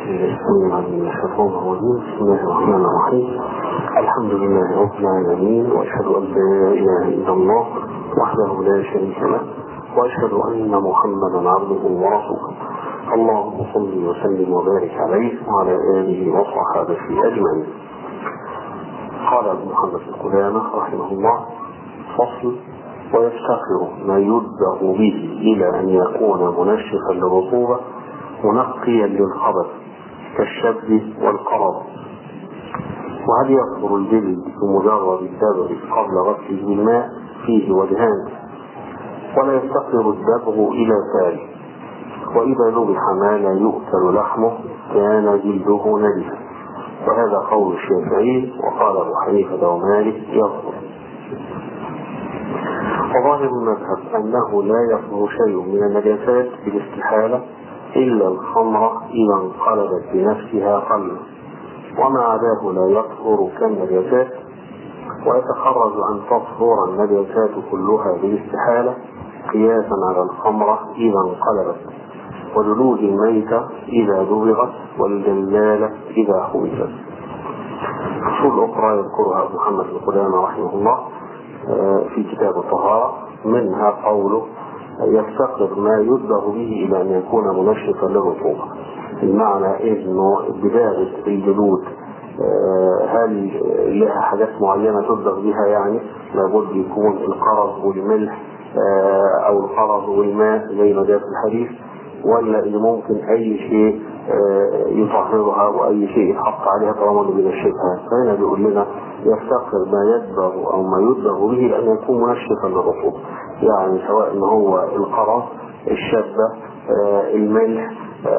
السميع من الشيطان الرجيم بسم الله الرحمن الرحيم الحمد لله رب العالمين واشهد ان لا اله الا الله وحده لا شريك له واشهد ان محمدا عبده ورسوله اللهم صل وسلم وبارك عليه وعلى اله وصحابته اجمعين قال ابن محمد القدامى رحمه الله فصل ويفتقر ما يدبغ به إلى أن يكون منشفا للرطوبة منقيا للخبث كالشد والقرض وهل يكبر الجلد بمجرد الدبغ قبل غسله بالماء فيه وجهان ولا يفتقر الدبغ إلى ثالث وإذا ذبح ما لا يؤكل لحمه كان جلده نجسا وهذا قول الشافعي وقال أبو حنيفة ومالك يصبر وظاهر المذهب أنه لا يصبر شيء من النجاسات بالاستحالة إلا الخمرة إذا انقلبت بنفسها قلبا وما عداه لا يطهر كالنجاسات ويتخرج أن تطهر النجاسات كلها بالاستحالة قياسا على الخمرة إذا انقلبت وجلود الميتة إذا دبغت والجلالة إذا حوزت أصول أخرى يذكرها محمد بن قدامة رحمه الله في كتاب الطهارة منها قوله يفتقر ما يدبغ به إلى أن يكون منشفا للرطوبة المعنى انه بداية الجلود هل لها حاجات معينة تدبغ بها يعني لابد يكون القرض والملح او القرض والماء زي ما جاء في الحديث ولا ان ممكن اي شيء يطهرها واي شيء يتحط عليها طالما انه بينشفها فهنا بيقول لنا يفتقر ما يدبغ او ما يدبغ به لان يكون منشفا للرطوبه يعني سواء ان هو القرض الشبه الملح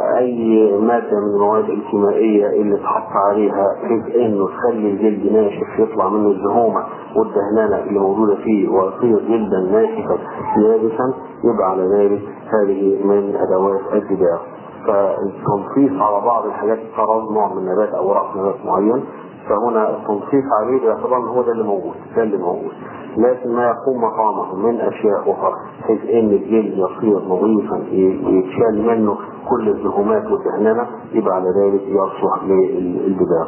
اي مادة من المواد الكيميائية اللي اتحط عليها بحيث انه تخلي الجلد ناشف يطلع منه الزهومة والدهنانة اللي موجودة فيه ويصير جلدا ناشفا يابسا يبقى على ذلك هذه من ادوات الدباغ فالتنصيص على بعض الحاجات القرض نوع من نبات او رأس نبات معين فهنا التنصيص عليه باعتبار ان هو ده اللي موجود ده اللي موجود لكن ما يقوم مقامه من اشياء اخرى بحيث ان الجلد يصير نظيفا يتشال منه كل الزهومات والدهننه يبقى على ذلك يصلح للدباغ.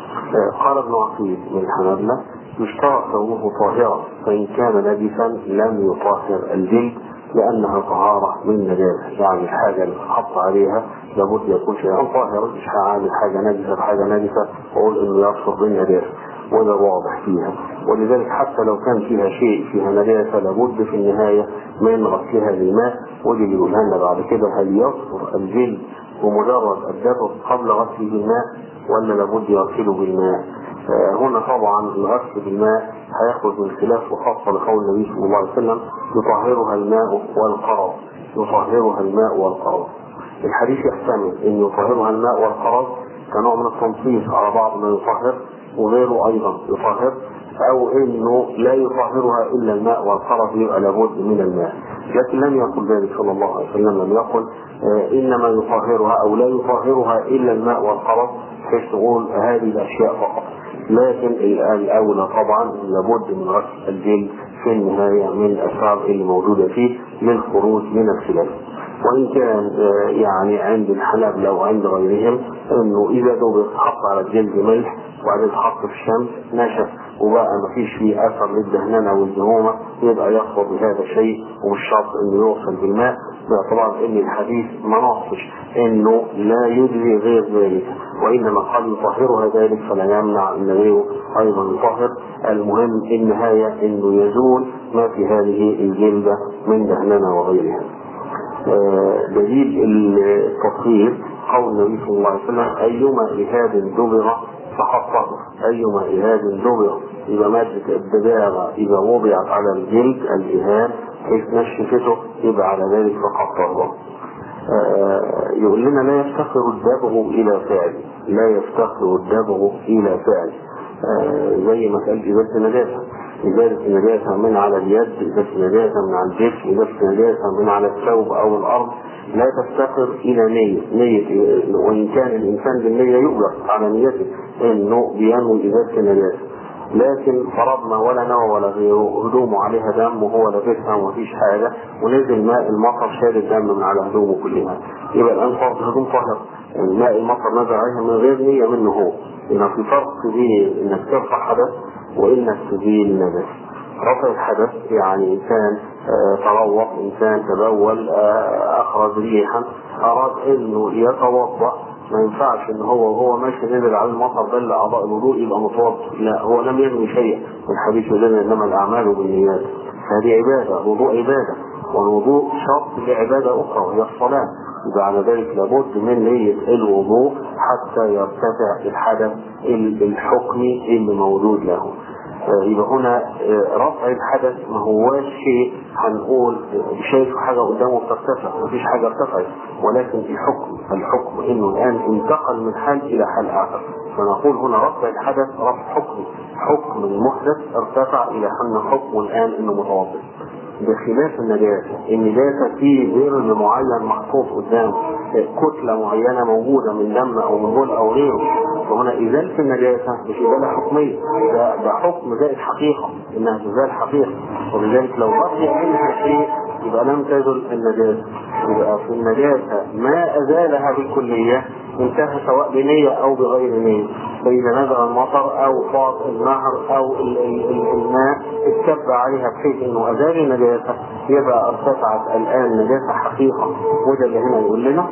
قال ابن عقيل من الحنابلة يشترط كونه طاهرا فان كان نجسا لم يطهر الجلد لانها طهاره من نجاسه يعني الحاجه اللي تحط عليها لابد يكون شيئا طاهرا مش هعمل حاجه نجسه بحاجه نجسه واقول انه يصفر بالنجاسه وده واضح فيها ولذلك حتى لو كان فيها شيء فيها نجاسه لابد في النهايه من غسلها بالماء ودي اللي يقولها لنا بعد كده هل يصفر الجلد بمجرد الدبغ قبل غسله بالماء ولا لابد يغسله بالماء هنا طبعا الغسل بالماء هياخد من خلاف وخاصة لقول النبي صلى الله عليه وسلم يطهرها الماء والقرض يطهرها الماء والقرض الحديث يحتمل ان يطهرها الماء والقرض كنوع من التنصيص على بعض ما يطهر وغيره ايضا يطهر او انه لا يطهرها الا الماء والقرض يبقى لابد من الماء لكن لم يقل ذلك صلى الله عليه وسلم لم يقل انما يطهرها او لا يطهرها الا الماء والقرض بحيث تقول هذه الاشياء فقط لكن الاولى طبعا لابد من غسل الجلد في النهايه من الاثار اللي موجوده فيه للخروج من الخلاف وان كان يعني عند الحنابلة او عند غيرهم انه اذا دوب حط على الجلد ملح وبعدين حط في الشمس نشف وبقى ما فيش فيه اثر للدهننه والزهومه يبقى يخبر بهذا الشيء ومش شرط انه يوصل بالماء باعتبار ان الحديث ما نصش انه لا يجري غير ذلك وانما قد يطهرها ذلك فلا يمنع ان غيره ايضا يطهر المهم النهايه انه يزول ما في هذه الجلده من دهننه وغيرها دليل التطهير قول النبي صلى الله عليه وسلم ايما اهاب دبغ فقد ايما اهاب دبغ اذا مادة الدباغة اذا وضعت على الجلد الاهاب حيث نشفته يبقى على ذلك فقد طهر يقول لنا لا يفتقر الدبغ الى فعل لا يفتقر الدبغ الى فعل زي مسألة إزالة النجاسة إزالة النجاسة من على اليد إزالة النجاسة من على الجسم إزالة النجاسة من على الثوب أو الأرض لا تفتقر إلى نية نية وإن كان الإنسان بالنية يؤجر على نيته إنه بينوي إزالة النجاسة لكن فرضنا ولا نوى ولا غيره هدومه عليها دم وهو لابسها ومفيش حاجة ونزل ماء المطر شال الدم من على هدومه كلها يبقى الآن فرض هدوم طاهر يعني ماء المطر نزل عليها من غير نية منه هو إن في فرق بين إنك ترفع حدث وإنك تزيل نجس رفع الحدث يعني إنسان آه، تروق إنسان تبول آه، أخرج ريحا أراد إنه يتوضأ ما ينفعش ان هو وهو ماشي نزل على المطر بل اعضاء الوضوء يبقى متوضا لا هو لم ينوي شيئا الحديث يقول لنا انما الاعمال بالنيات هذه عباده الوضوء عباده والوضوء شرط لعباده اخرى وهي الصلاه يبقى على ذلك لابد من نية الوضوء حتى يرتفع الحدث الحكمي اللي موجود له يبقى هنا رفع الحدث ما هواش شيء هنقول شايف حاجة قدامه بترتفع مفيش حاجة ارتفعت ولكن الحكم الحكم انه الان انتقل من حال الى حال اخر فنقول هنا رفع الحدث رفع حكمي حكم المحدث ارتفع الى ان حكمه الان انه متوضئ بخلاف النجاسة النجاسة في ذرن معين محطوط قدامه كتلة معينة موجودة من دم أو من بول أو غيره فهنا إزالة النجاسة مش إزالة حكمية ده, ده حكم زائد حقيقة إنها تزال حقيقة ولذلك لو بقي منها شيء يبقى لم تزل النجاسة يبقى في النجاسة ما أزالها بالكلية انتهى سواء بنية أو بغير نية فإذا نزل المطر أو فاض النهر أو ال- ال- ال- الماء اتكب عليها بحيث إنه أزال النجاسة يبقى ارتفعت الآن نجاسة حقيقة وده اللي هنا يقول لنا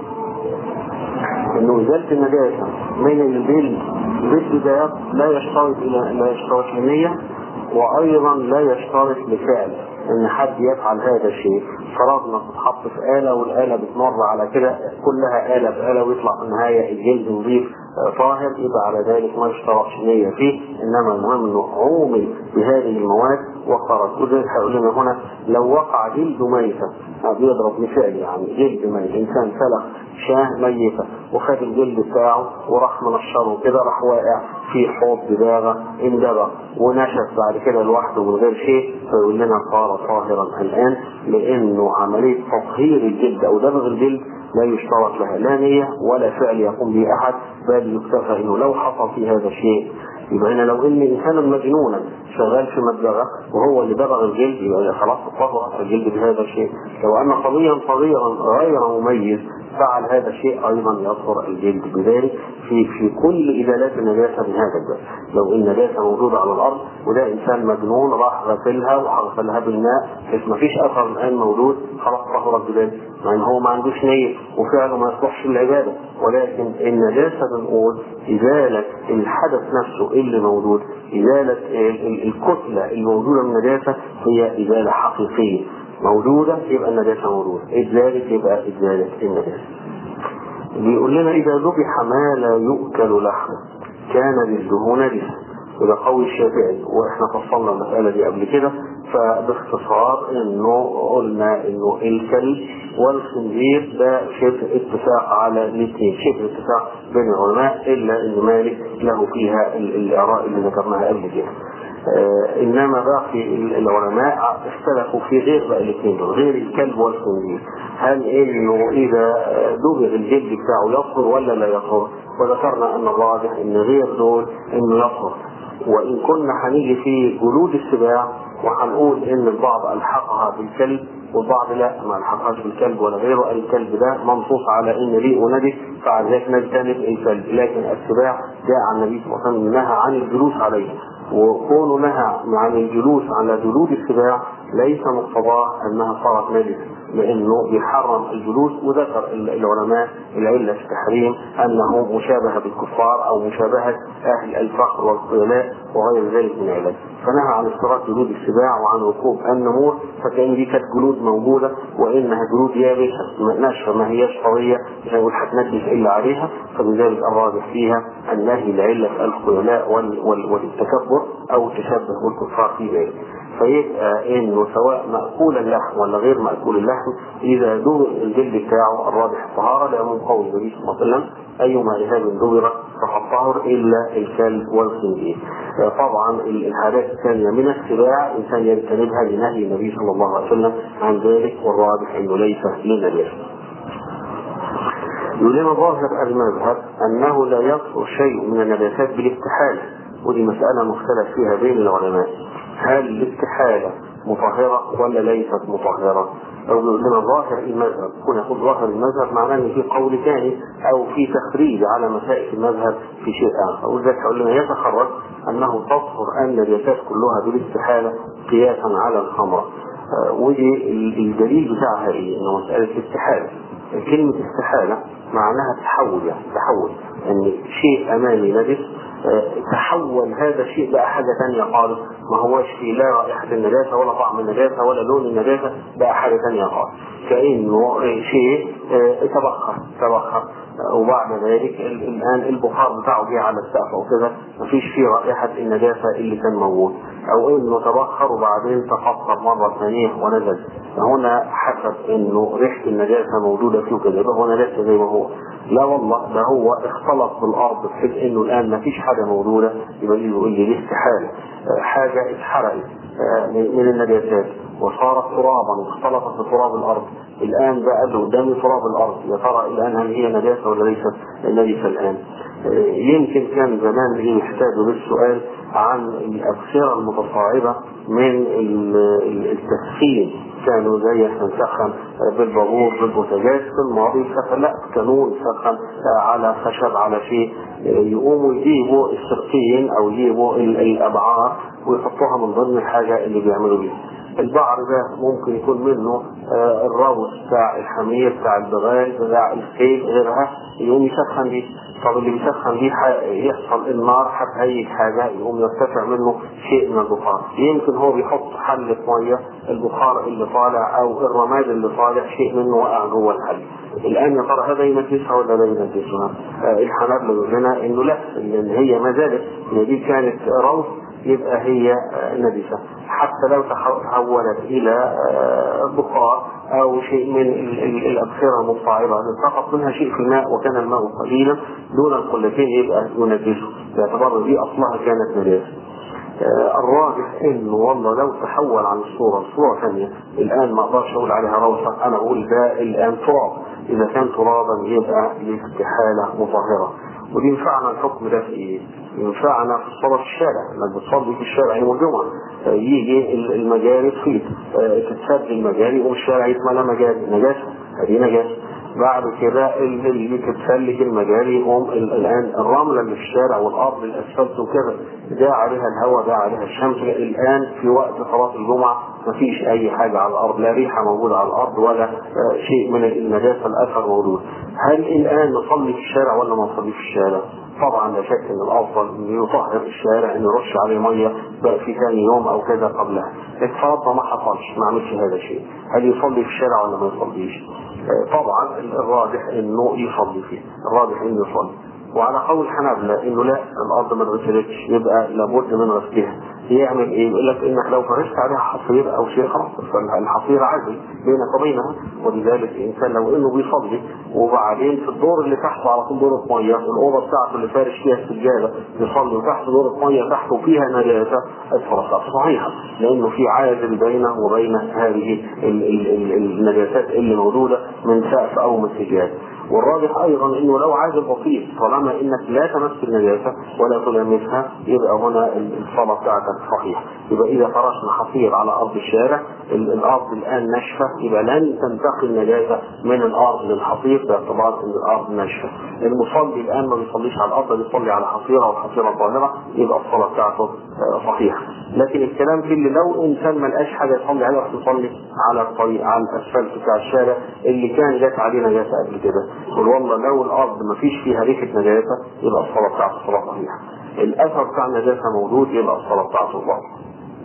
إنه إزالة النجاسة من البل بالبدايات لا يشترط إلى لا يشترط لنية وأيضا لا يشترط لفعل ان حد يفعل هذا الشيء فرضنا تتحط في آلة والآلة بتمر على كده كلها آلة في آلة ويطلع في النهاية الجلد نظيف طاهر يبقى على ذلك ما يشترطش نية فيه انما المهم انه عومل بهذه المواد وخرج وذلك هيقول لنا هنا لو وقع جلد ميتة بيضرب مثال يعني جلد ميت انسان سلخ شاه ميتة وخد الجلد بتاعه وراح منشره كده راح واقع في حوض دباغة اندبغ ونشف بعد كده لوحده من غير شيء فيقول لنا صار طاهرا الان لانه عملية تطهير الجلد او دبغ الجلد لا يشترط لها لا نية ولا فعل يقوم به احد بل يكتفى انه لو حصل في هذا الشيء يبقى هنا لو ان انسانا مجنونا شغال في مدبغه وهو اللي دبغ الجلد يبقى خلاص طهر الجلد بهذا الشيء لو ان صبيا صغيرا غير مميز فعل هذا الشيء ايضا يطهر الجلد بذلك في في كل ازالات النجاسه من هذا الباب لو النجاسه موجوده على الارض وده انسان مجنون راح غسلها وغسلها بالماء بس ما فيش اثر الان موجود خلاص طهرت بذلك مع ان هو ما عندوش نيه وفعله ما يصلحش للعباده ولكن النجاسه بنقول ازاله الحدث نفسه اللي موجود ازاله الكتله الموجوده من النجاسه هي ازاله حقيقيه موجودة يبقى النجاسة موجودة إزالة يبقى إزالة النجاسة بيقول لنا إذا ذبح ما لا يؤكل لحمه كان جلده نجسا وده قول الشافعي واحنا فصلنا المسألة دي قبل كده فباختصار انه قلنا انه الكلب والخنزير ده شبه اتفاق على الاثنين شبه اتفاق بين العلماء الا ان مالك له فيها الاراء اللي ذكرناها قبل كده آه انما باقي العلماء اختلفوا في غير بقى الاثنين دول غير الكلب والخنزير هل انه اذا دبغ الجلد بتاعه يطهر ولا لا يطهر وذكرنا ان الراجح ان غير دول انه يطهر وان كنا هنيجي في جلود السباع وهنقول ان البعض الحقها بالكلب والبعض لا ما الحقهاش بالكلب ولا غيره الكلب ده منصوص على ان ريء ونجس فعلى ذلك نجتنب الكلب لكن السباع جاء عن النبي صلى الله عليه وسلم نهى عن الجلوس عليه وكونه نهى عن الجلوس على جلود السباع ليس مقتضاه انها صارت نجسه لانه يحرم الجلوس وذكر العلماء العله في التحريم انه مشابهه بالكفار او مشابهه اهل الفخر والخيلاء وغير ذلك من العلل فنهى عن اشتراك جلود السباع وعن ركوب النمور فكان دي كانت جلود موجوده وانها جلود يابسه ناشفه ما هياش طريه مش هنقول هتنجس الا عليها فلذلك الراجح فيها النهي لعله الخيلاء والتكبر او التشبه بالكفار في ذلك فيبقى انه سواء مأكول اللحم ولا غير مأكول اللحم اذا دبر الجلد بتاعه الراجح الطهارة لعموم قول النبي صلى الله عليه وسلم ايما ارهاب دبر فقد طهر الا الكلب والخنزير طبعا الحالات الثانية من السباع انسان يجتنبها لنهي النبي صلى الله عليه وسلم عن ذلك والراجح انه ليس لنجاسة يقول لنا ظاهر المذهب انه لا يصل شيء من النباتات بالاستحالة ودي مسألة مختلف فيها بين العلماء هل الاستحالة مطهرة ولا ليست مطهرة؟ أو لنا ظاهر المذهب كنا نقول ظاهر المذهب معناه إن في قول ثاني أو في تخريج على مسائل المذهب في شيء آخر ولذلك أقول لنا يتخرج أنه تظهر أن الرياسات كلها بالاستحالة قياسا على الخمرة ودي الدليل بتاعها ايه؟ انه مسألة استحالة. كلمة استحالة معناها تحول يعني تحول ان شيء امامي نجس تحول هذا الشيء بقى حاجة ثانية خالص ما هوش في لا رائحة النجاسة ولا طعم النجاسة ولا لون النجاسة بقى حاجة ثانية خالص كأنه شيء تبخر تبخر وبعد ذلك الآن البخار بتاعه جه على السقف أو كده مفيش فيه رائحة النجاسة اللي كان موجود أو إنه تبخر وبعدين تقطر مرة ثانية ونزل فهنا حسب إنه ريحة النجاسة موجودة فيه كده يبقى هو نجاسة زي ما هو لا والله ده هو اختلط بالأرض بحيث إنه الآن مفيش حاجة موجودة يبقى يقول لي دي استحالة حاجة اتحرقت من النجاسات وصارت ترابا واختلطت بتراب الارض الان بقى له قدامي تراب الارض يا ترى الان هل هي نجاسه ولا ليست نجسه الان يمكن كان زمان يحتاجوا للسؤال عن الابخره المتصاعده من التسخين كانوا زي احنا نسخن بالبابور بالبوتاجاز في الماضي سخن لا كانوا يسخن على خشب على شيء يقوموا يجيبوا السقين او يجيبوا الابعار ويحطوها من ضمن الحاجه اللي بيعملوا بيها البعر ده ممكن يكون منه آه الروس بتاع الحمير بتاع البغال بتاع الخيل غيرها يقوم يسخن بيه طب اللي بيسخن بيه يحصل النار هتهيج حاجة يقوم يرتفع منه شيء من البخار يمكن هو بيحط حلة مية البخار اللي طالع او الرماد اللي طالع شيء منه وقع جوه الحل الان يا ترى هذا ينجسها ولا لا ينجسها؟ آه الحنابلة يقول لنا انه لا لان هي ما زالت ان دي كانت روث يبقى هي نجسة حتى لو تحولت إلى بخار أو شيء من الأبخرة المتصاعدة سقط منها شيء في الماء وكان الماء قليلا دون القلتين يبقى ينجسه باعتبار دي أصلها كانت نجاسة الراجح انه والله لو تحول عن الصورة لصورة ثانية الان ما اقدرش اقول عليها روثة انا اقول ده الان تراب اذا كان ترابا يبقى لاستحالة مطهرة ودي ينفعنا الحكم ده في ايه؟ ينفعنا في الصلاة في الشارع انك بتصلي في الشارع يوم الجمعة يجي المجاري تفيض تتسد المجاري والشارع يتملى مجاري نجاسة هذه نجاسة بعد كده اللي تتسلك المجاري يقوم الان الرملة اللي في الشارع والارض الاسفلت وكده ده عليها الهواء ده عليها الشمس الان في وقت صلاة الجمعة مفيش اي حاجة على الارض لا ريحة موجودة على الارض ولا شيء من النجاسة الاثر موجود هل الان نصلي في الشارع ولا ما نصلي في الشارع طبعا لا شك ان الافضل ان يطهر الشارع ان يرش عليه ميه بقى في ثاني يوم او كذا قبلها الفرض ما حصلش ما عملش هذا الشيء هل يصلي في الشارع ولا ما يصليش طبعا الراجح انه يصلي فيه الراجح انه يصلي وعلى قول الحنابلة انه لا الارض ما اتغسلتش يبقى لابد من غسلها يعمل ايه؟ يقول لك انك لو فرشت عليها حصير او شيء خلاص الحصير عادي بينك وبينها ولذلك الانسان لو انه بيصلي وبعدين في الدور اللي تحته على طول دورة ميه الاوضه بتاعته اللي فارش فيها السجاده يصلي وتحت دورة ميه تحته فيها نجاسه الصلاه صحيحه لانه في عازل بينه وبين هذه النجاسات اللي موجوده من سقف او من سجاده والراجح ايضا انه لو عازل بسيط طالما انك لا تمس النجاسه ولا تلامسها يبقى هنا الصلاه بتاعتك صحيحه يبقى اذا فرشنا حصير على ارض الشارع الارض الان ناشفه يبقى لن تنتقل النجاسه من الارض للحصير باعتبار ان الارض ناشفه المصلي الان ما بيصليش على الارض بيصلي على حصيره والحصيره طاهره يبقى الصلاه بتاعته صحيحه لكن الكلام في اللي لو انسان ما لقاش حاجه يصلي عليها راح يصلي على الطريق على الاسفلت بتاع الشارع اللي كان جات عليه نجاسه قبل كده قل والله لو الارض ما فيش فيها ريحه نجاسه يبقى الصلاه بتاعته صلاه صحيحه الاثر بتاع النجاسه موجود يبقى الصلاه بتاعته باطله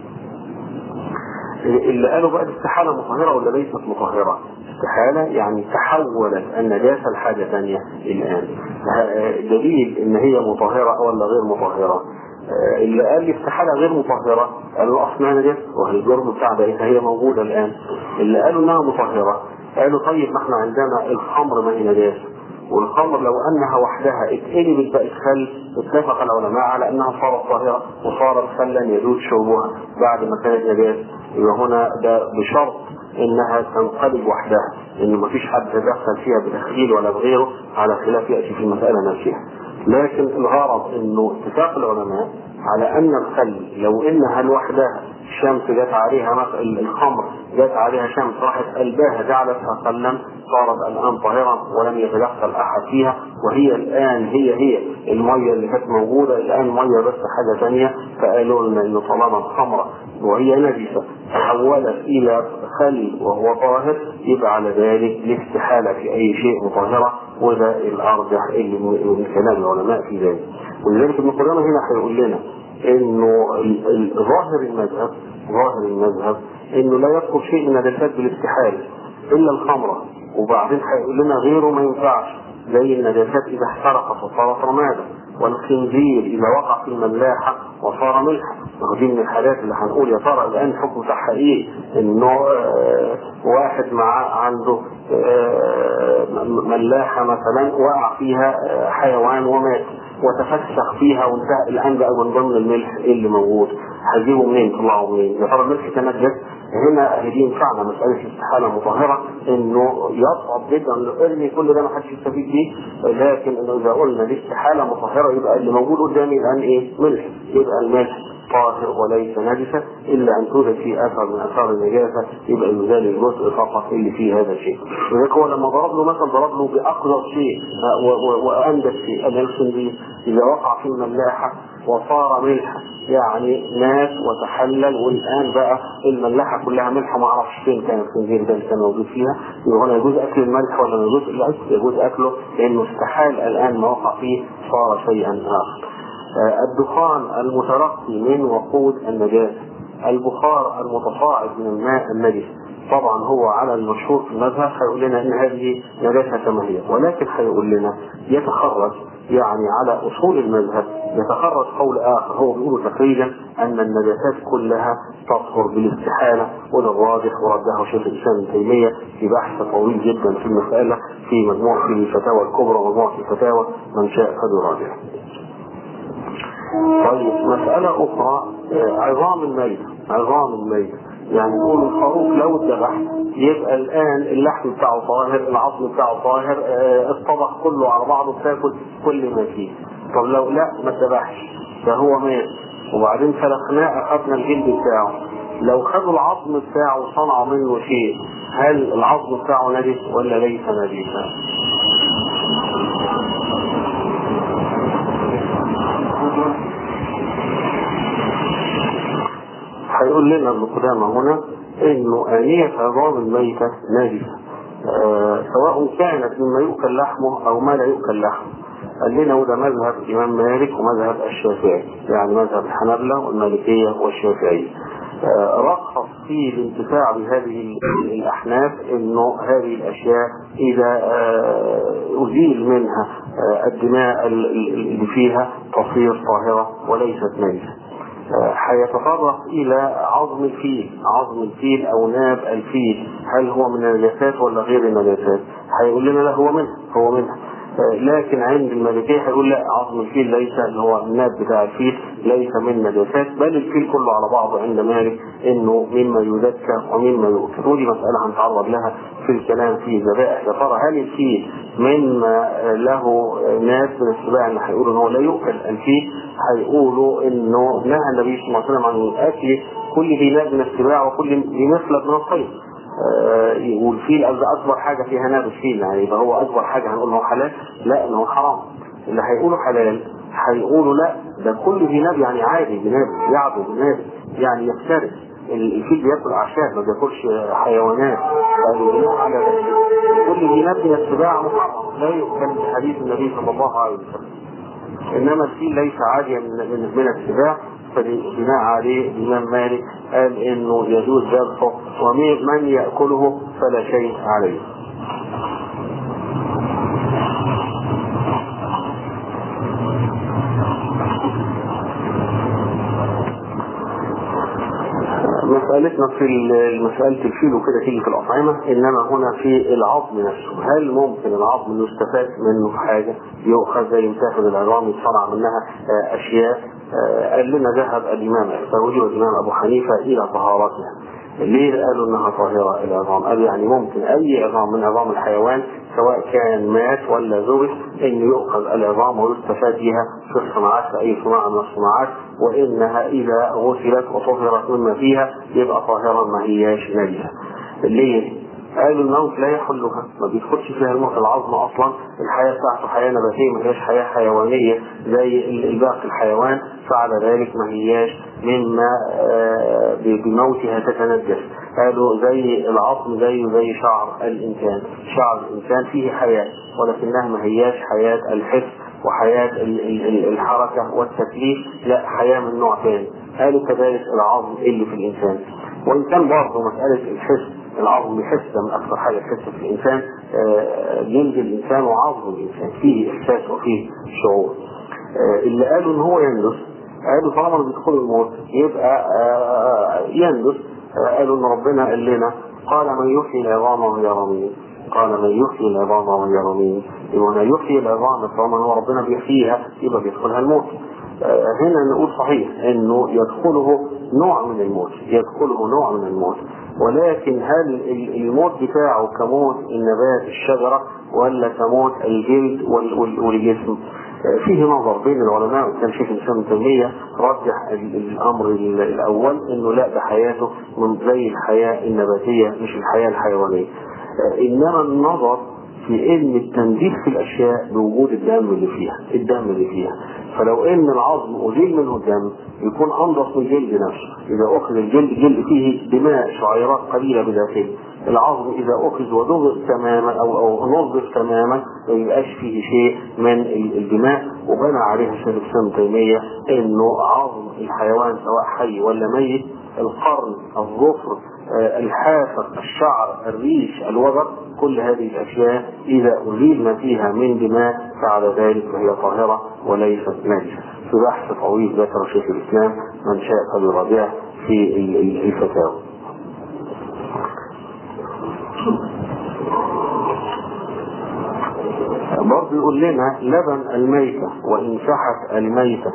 اللي قالوا بقى استحاله مطهره ولا ليست مطهره استحاله يعني تحولت النجاسه لحاجه ثانيه الان دليل ان هي مطهره ولا غير مطهره اللي قال لي استحاله غير مطهره قالوا اصلها نجاسه وهي الجرم بتاع ده هي موجوده الان اللي قالوا انها مطهره قالوا طيب ما احنا عندنا الخمر ما هي نجاسه والخمر لو انها وحدها اتقلبت بقت خل اتفق العلماء على انها صارت طاهره وصارت خلا يجوز شربها بعد ما كانت نجاسه يبقى هنا ده بشرط انها تنقلب وحدها ان مفيش حد تدخل فيها بتخيل ولا بغيره على خلاف ياتي في المساله نفسها لكن الغرض انه اتفاق العلماء على ان الخل لو انها لوحدها الشمس جت عليها مثلا الخمر جت عليها شمس راحت قلبها جعلتها خلا صارت الان طاهرا ولم يتدخل احد فيها وهي الان هي هي الميه اللي كانت موجوده الان ميه بس حاجه ثانيه فقالوا لنا ان طالما الخمره وهي نجسه تحولت الى خل وهو طاهر يبقى على ذلك الاستحاله في اي شيء مطهره وده الارجح اللي من كلام العلماء في ذلك ولذلك ابن قدامه هنا هيقول لنا انه ظاهر المذهب ظاهر المذهب انه لا يذكر شيء من النجاسات بالاستحاله الا الخمره وبعدين هيقول لنا غيره ما ينفعش زي النجاسات اذا احترقت وصارت رمادا والخنزير اذا وقع في الملاحه وصار ملحا دي من الحالات اللي هنقول يا ترى الان حكم بتاعها ايه؟ انه آه واحد معاه عنده آه ملاحه مثلا وقع فيها آه حيوان ومات وتفسخ فيها وانتهى الان بقى من ضمن الملح اللي موجود هجيبه منين طلعه منين؟ يا ترى الملح تنجس هنا دي ينفعنا مسألة استحالة مطهرة انه يصعب جدا لان كل ده ما حدش يستفيد بيه لكن انه اذا قلنا دي استحالة مطهرة يبقى اللي موجود قدامي الان ايه؟ ملح يبقى الملح طاهر وليس نجسا الا ان توجد فيه اثر من اثار النجاسه يبقى يزال الجزء فقط اللي فيه هذا الشيء. ولذلك هو لما ضرب له مثل ضرب له باقدر شيء واندس شيء ان الخنزير اذا وقع في الملاحه وصار ملحا يعني مات وتحلل والان بقى الملاحه كلها ملح ما اعرفش فين كان الخنزير ده اللي كان موجود فيها يبقى هنا يجوز اكل الملح ولا يجوز الاكل يجوز اكله لانه استحال الان ما وقع فيه صار شيئا اخر. الدخان المترقي من وقود النجاسة البخار المتصاعد من الماء النجس طبعا هو على المشهور في المذهب هيقول لنا ان هذه نجاسة كما هي ولكن هيقول لنا يتخرج يعني على اصول المذهب يتخرج قول اخر هو بيقول تخريجا ان النجاسات كلها تطهر بالاستحاله وده الراجح ورده شيخ الاسلام ابن تيميه في بحث طويل جدا في المساله في مجموعه الفتاوى الكبرى ومجموعه الفتاوى من شاء فليراجع. طيب مسألة أخرى عظام الميت عظام الميت يعني يقول الخروف لو اتذبح يبقى الآن اللحم بتاعه طاهر العظم بتاعه طاهر الطبق كله على بعضه بتاكل كل ما فيه طب لو لا ما اتذبحش فهو مات وبعدين فلخناه أخذنا الجلد بتاعه لو خدوا العظم بتاعه وصنعوا منه شيء هل العظم بتاعه نجس ولا ليس نجسا؟ هيقول لنا ابن قدامة هنا انه آنية عظام الميتة نجسة آه سواء كانت مما يؤكل لحمه او ما لا يؤكل لحمه قال لنا وده مذهب الامام مالك ومذهب الشافعي يعني مذهب الحنابلة والمالكية والشافعية آه رخص في الانتفاع بهذه الاحناف انه هذه الاشياء اذا آه ازيل منها الدماء اللي فيها تصير طاهرة وليست نجسة هيتطرق الى عظم الفيل عظم الفيل او ناب الفيل هل هو من النجاسات ولا غير النجاسات هيقول لنا لا هو منها هو منها لكن عند المالكيه هيقول لا عظم الفيل ليس اللي هو الناب بتاع الفيل ليس من نجاسات بل الفيل كله على بعضه عند مالك انه مما يذكى ومما يؤكل ودي مساله هنتعرض لها في الكلام في الذبائح يا ترى هل الفيل مما له ناس من السباع اللي هيقولوا ان هو لا يؤكل الفيل هيقولوا انه نهى النبي صلى الله عليه وسلم عن اكل كل ذي ناب من السباع وكل ذي مثلب من الصيد آه والفيل اكبر حاجه فيها ناب الفيل يعني يبقى هو اكبر حاجه هنقول هو حلال لا انه حرام اللي هيقولوا حلال هيقولوا لا ده كل ذي ناب يعني عادي بناب يعدو بناب يعني يفترس الفيل بياكل اعشاب ما بياكلش حيوانات قالوا بناء على ذلك كل ذي ناب من السباع محرم لا يؤكل بحديث النبي صلى الله عليه وسلم انما الفيل ليس عاديا من من, من السباع فبناء عليه الامام مالك قال انه يجوز ذبحه ومن ياكله فلا شيء عليه. مسألتنا في مسألة الفيل وكده تيجي في الأطعمة إنما هنا في العظم نفسه هل ممكن العظم يستفاد منه حاجة يؤخذ زي تاخد العظام يتصنع منها أشياء قال لنا ذهب الإمام الثوري والإمام أبو حنيفة إلى طهارتها ليه قالوا انها طاهرة العظام قالوا يعني ممكن اي عظام من عظام الحيوان سواء كان مات ولا ذبح انه يؤخذ العظام ويستفاد بها في الصناعات في اي صناعة من الصناعات وانها اذا غسلت وطهرت مما فيها يبقى طاهرة ما هياش نجسة ليه؟ قالوا الموت لا يحلها ما بيدخلش فيها الموت العظم اصلا الحياه بتاعته حياه نباتيه ما هياش حياه حيوانيه زي الباقي الحيوان فعلى ذلك ما هياش مما بموتها تتنجس قالوا زي العظم زيه زي شعر الانسان شعر الانسان فيه حياه ولكنها ما هياش حياه الحس وحياه الحركه والتكليف لا حياه من نوع ثاني قالوا كذلك العظم اللي في الانسان وان كان برضه مساله الحس العظم بيحس ده من اكثر حاجه تحس في الانسان جلد الانسان وعظم الانسان فيه احساس وفيه شعور اللي قالوا ان هو يندس قالوا طالما بيدخل الموت يبقى يندس قالوا ان ربنا قال لنا قال من يحيي العظام وهي رميم قال من يحيي العظام وهي رميم يبقى يحيي العظام طالما هو ربنا بيحييها يبقى بيدخلها الموت هنا نقول صحيح انه يدخله نوع من الموت يدخله نوع من الموت ولكن هل الموت بتاعه كموت النبات الشجرة ولا كموت الجلد والجسم فيه نظر بين العلماء وكان شيخ الاسلام تيمية رجح الامر الاول انه لا ده حياته من زي الحياة النباتية مش الحياة الحيوانية انما النظر في ان التنظيف في الاشياء بوجود الدم اللي فيها الدم اللي فيها فلو ان العظم ازيل منه الدم يكون انضف من الجلد نفسه اذا اخذ الجلد جلد فيه دماء شعيرات قليله بداخله العظم اذا اخذ ودغ تماما او او نظف تماما ما يبقاش فيه شيء من الدماء وبنى عليها شيخ الاسلام تيميه انه عظم الحيوان سواء حي ولا ميت القرن الظفر الحافر الشعر الريش الوبر كل هذه الاشياء اذا ازيل ما فيها من دماء فعلى ذلك فهي طاهره وليست نجسه في بحث طويل ذكر شيخ الاسلام من شاء فليراجعه في الفتاوى برضه يقول لنا لبن الميتة وإن فحت الميتة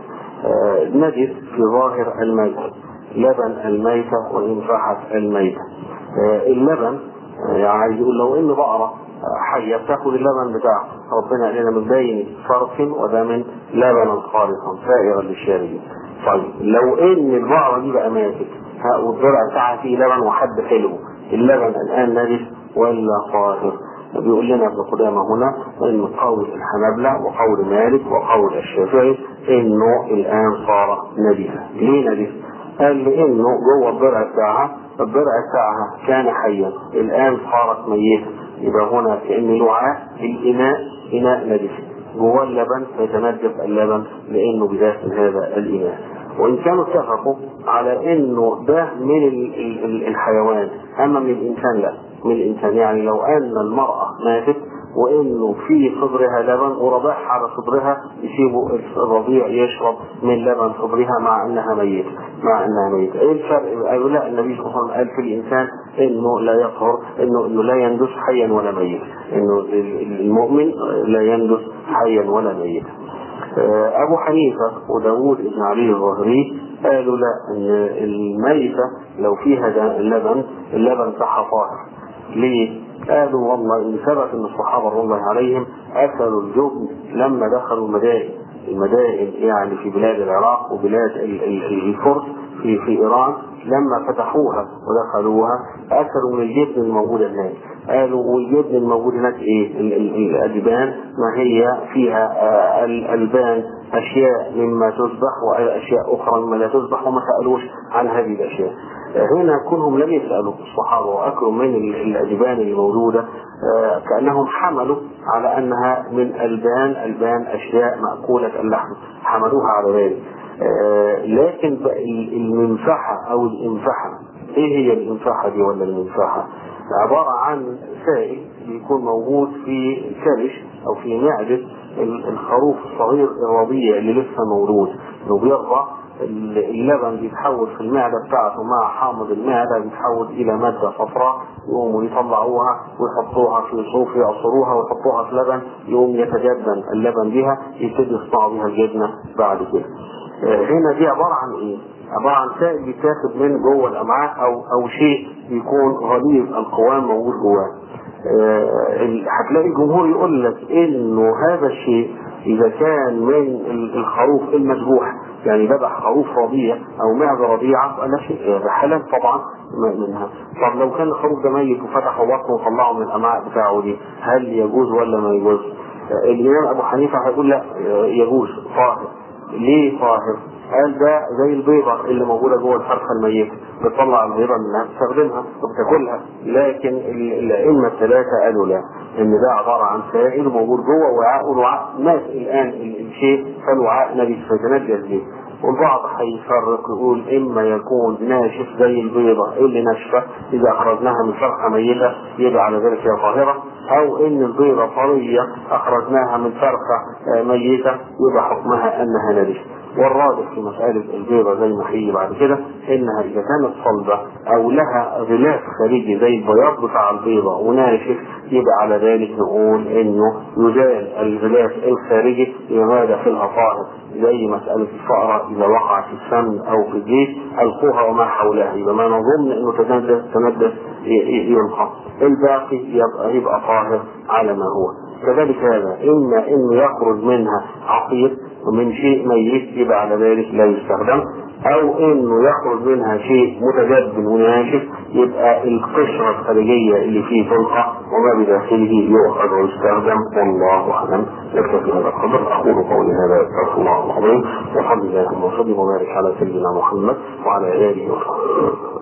نجس في ظاهر الميتة لبن الميتة وإن فحت الميتة اللبن يعني يقول لو إن بقرة حية بتاخد اللبن بتاعها ربنا قال لنا من بين فرث ودم لبنا خالصا سائغا للشاربين طيب لو ان البقره دي بقى ماتت والضرع بتاعها فيه لبن وحد حلو اللبن الان نجس ولا طاهر بيقول لنا ابن قدامة هنا ان قول الحنابلة وقول مالك وقول الشافعي انه الان صار نجسا ليه نجس؟ قال لانه جوه الضرع بتاعها الضرع بتاعها كان حيا الان صارت ميتة يبقى هنا كأن وعاء الإناء إناء نجس جواه اللبن فيتنجس اللبن لأنه بداخل هذا الإناء وإن كانوا اتفقوا على إنه ده من الحيوان أما من الإنسان لا من الإنسان يعني لو أن المرأة ماتت وانه في صدرها لبن ورضعها على صدرها يسيبوا الرضيع يشرب من لبن صدرها مع انها ميته مع انها ميته ايه الفرق قالوا لا النبي صلى الله عليه وسلم قال في الانسان انه لا يطهر انه انه لا يندس حيا ولا ميتا انه المؤمن لا يندس حيا ولا ميتا ابو حنيفه وداوود بن علي الظهري قالوا لا ان الميته لو فيها اللبن اللبن بتاعها طاهر ليه؟ قالوا والله ان ثبت ان الصحابه رضي الله عليهم اكلوا الجبن لما دخلوا المدائن المدائن يعني في بلاد العراق وبلاد الفرس في في ايران لما فتحوها ودخلوها اكلوا من الجبن الموجود هناك قالوا والجبن الموجود هناك ايه الادبان ما هي فيها الالبان اشياء مما تذبح واشياء اخرى مما لا تذبح وما سالوش عن هذه الاشياء هنا كلهم لم يسالوا الصحابه واكلوا من الادبان الموجوده كانهم حملوا على انها من البان البان اشياء ماكوله اللحم حملوها على ذلك لكن المنفحه او الانفحه ايه هي الانفحه دي ولا المنفحه؟ عباره عن سائل بيكون موجود في كرش او في معده الخروف الصغير الرضيع اللي لسه مولود انه بيرضع اللبن بيتحول في المعده بتاعته مع حامض المعده بيتحول الى ماده صفراء يقوموا يطلعوها ويحطوها في صوف يعصروها ويحطوها في لبن يقوم يتجدد اللبن بها يبتدي يصنعوا بها الجبنه بعد كده. آه، هنا دي عباره عن ايه؟ عباره عن سائل بيتاخد من جوه الامعاء او او شيء يكون غليظ القوام موجود جواه. آه، ال- هتلاقي الجمهور يقول لك انه هذا الشيء اذا كان من ال- الخروف المذبوح يعني ذبح خروف رضيع او معزه رضيعه فلا شيء هذا حلال طبعا م- منها طب لو كان الخروف ده ميت وفتحوا بطنه وطلعوا من الامعاء بتاعه دي هل يجوز ولا ما يجوز؟ آه، الامام ابو حنيفه هيقول لا آه، يجوز طاهر ليه طاهر؟ قال ده زي البيضة اللي موجودة جوه الفرخة الميتة بتطلع البيضة منها تستخدمها وبتاكلها لكن ال- الأئمة الثلاثة قالوا لا إن ده عبارة عن سائل موجود جوه وعاء والوعاء مات الآن ال- الشيء فالوعاء نبي فيتنجس به والبعض هيفرق يقول إما يكون ناشف زي البيضة اللي ناشفة إذا أخرجناها من فرخة ميتة يبقى على ذلك هي طاهرة أو إن البيضة طرية أخرجناها من فرخة آه، ميتة يبقى حكمها أنها نجسة والراجح في مسألة البيضة زي ما هيجي بعد كده إنها إذا كانت صلبة أو لها غلاف خارجي زي البياض بتاع البيضة وناشف يبقى على ذلك نقول إنه يزال الغلاف الخارجي يبقى ما داخلها طاهر زي مسألة الفأرة إذا وقعت في السمن أو في الجيش ألقوها وما حولها يبقى ما نظن إنه تندس تندس ي- ي- يلقى الباقي يبقى يبقى طاهر على ما هو كذلك هذا إما إنه يخرج منها عقير ومن شيء ميت يبقى على ذلك لا يستخدم أو إنه يخرج منها شيء متجدد وناشف يبقى القشرة الخارجية اللي فيه تلقى وما بداخله يؤخذ ويستخدم والله أعلم نكتفي هذا القدر أقول قولي هذا أستغفر الله العظيم وصلي اللهم وسلم وبارك على سيدنا محمد وعلى آله وصحبه